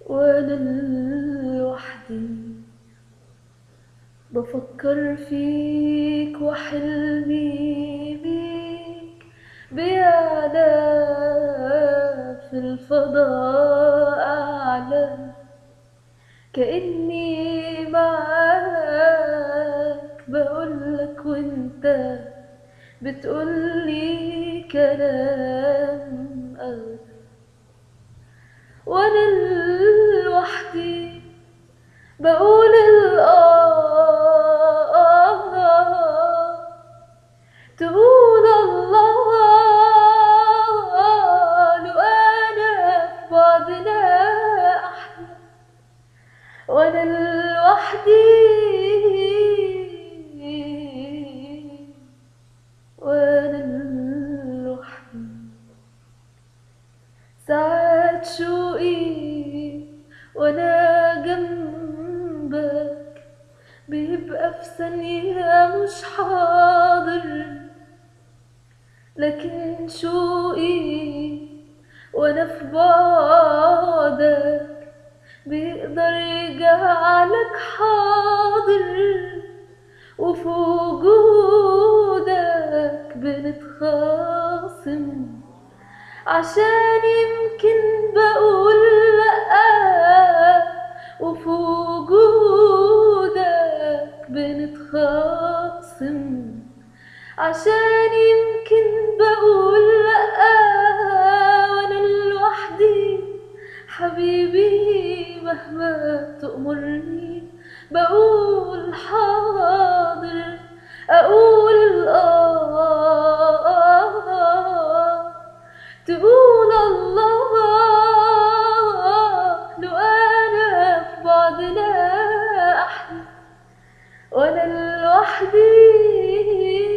وانا لوحدي بفكر فيك وحلمي بيك بيعلى في الفضاء أعلى كأني معاك بقولك وانت بتقولي كلام أغلى وانا لوحدي بقول الآه تقول الله لو أنا في بعدنا أحلى وأنا لوحدي وأنا لوحدي ساعات شوقي وانا جنبك بيبقى في ثانية مش حاضر لكن شوقي وانا في بعدك بيقدر يجعلك حاضر وفي وجودك بنتخاصم عشان يمكن بقول لأ وفي وجودك بنتخاصم عشان يمكن بقول لأ وأنا لوحدي حبيبي مهما تأمرني بقول حاضر أقول آه تقول الله لو أنا في بعدنا أحلى وأنا لوحدي